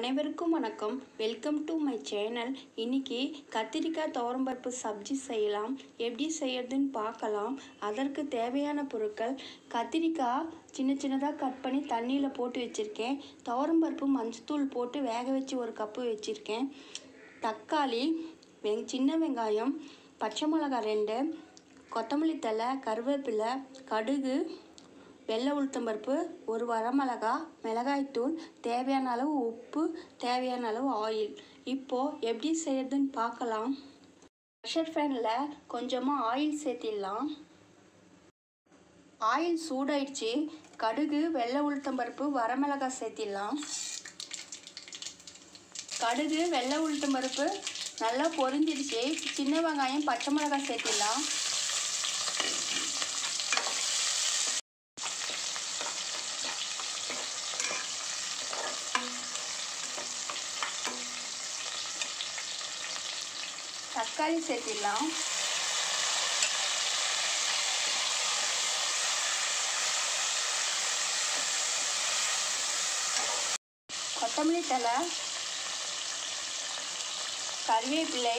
அனைவருக்கும் வணக்கம் welcome to my channel இன்னைக்கு கத்திரிக்காய் துவரம்பருப்பு சப்ஜி செய்யலாம் எப்படி செய்யறதுன்னு பார்க்கலாம் அதற்கு தேவையான பொருட்கள் கத்திரிக்காய் சின்ன சின்னதாக கட் பண்ணி தண்ணியில் போட்டு வச்சுருக்கேன் துவரம்பருப்பு மஞ்சத்தூள் போட்டு வேக வச்சு ஒரு கப்பு வச்சுருக்கேன் தக்காளி வெங் சின்ன வெங்காயம் பச்சை மிளகாய் ரெண்டு கொத்தமல்லி தழை கருவேப்பிலை கடுகு வெள்ளை உளுத்தம்பருப்பு ஒரு வரமிளகா மிளகாய்த்தூள் தேவையான அளவு உப்பு தேவையான அளவு ஆயில் இப்போது எப்படி செய்யறதுன்னு பார்க்கலாம் ப்ரெஷர் ஃபேனில் கொஞ்சமாக ஆயில் சேர்த்திடலாம் ஆயில் சூடாயிடுச்சு கடுகு வெள்ளை உளுத்தம்பருப்பு வரமிளகாய் சேர்த்திடலாம் கடுகு வெள்ளை உளுத்தம்பருப்பு நல்லா பொரிஞ்சிடுச்சு சின்ன வெங்காயம் பச்சை மிளகாய் சேர்த்திடலாம் தக்காளி சேர்த்திடலாம் கொத்தமல்லி தழை கருவேப்பிலை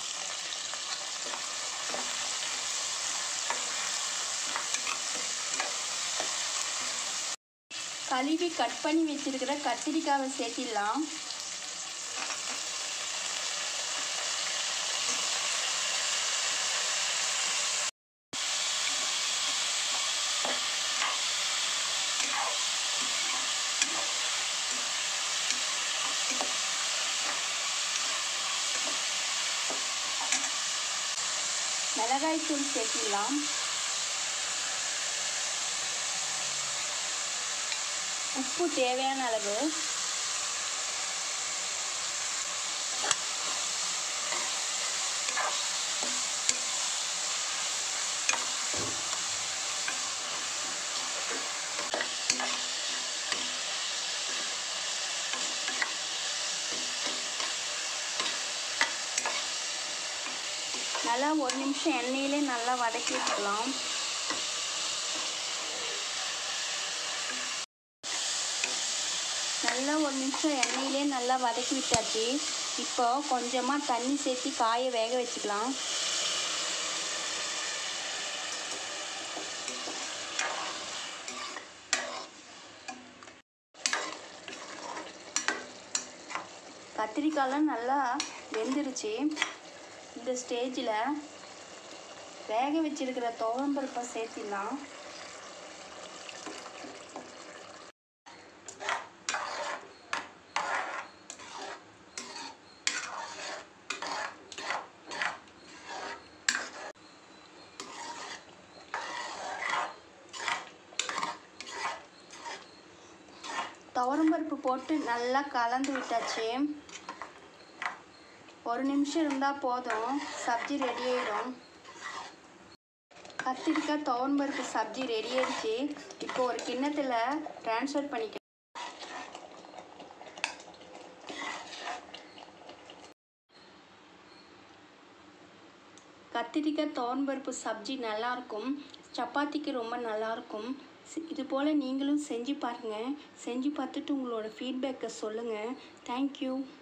கழுவி கட் பண்ணி வச்சிருக்கிற கத்திரிக்காவை சேர்த்திடலாம் மிளகாய் தூள் சேர்த்திடலாம் உப்பு தேவையான அளவு நல்லா ஒரு நிமிஷம் எண்ணெயிலே நல்லா வதக்கி வச்சுக்கலாம் நல்லா ஒரு நிமிஷம் எண்ணெயிலே நல்லா வதக்கி விட்டாச்சு இப்போ கொஞ்சமாக தண்ணி சேர்த்து காய வேக வச்சுக்கலாம் கத்திரிக்காயெலாம் நல்லா வெந்துருச்சு இந்த ஸ்டேஜில் வேக வச்சிருக்கிற துவரம்பருப்பை சேர்த்திடலாம் துவரம்பருப்பு போட்டு நல்லா கலந்து விட்டாச்சு ஒரு நிமிஷம் இருந்தால் போதும் சப்ஜி ரெடி ஆயிடும் கத்திரிக்காய் துவரம்பருப்பு சப்ஜி ரெடி ஆயிடுச்சு இப்போ ஒரு கிண்ணத்தில் ட்ரான்ஸ்ஃபர் பண்ணிக்க கத்திரிக்காய் துவரம்பருப்பு சப்ஜி நல்லாயிருக்கும் சப்பாத்திக்கு ரொம்ப நல்லாயிருக்கும் இது போல் நீங்களும் செஞ்சு பாருங்கள் செஞ்சு பார்த்துட்டு உங்களோட ஃபீட்பேக்கை சொல்லுங்கள் தேங்க்யூ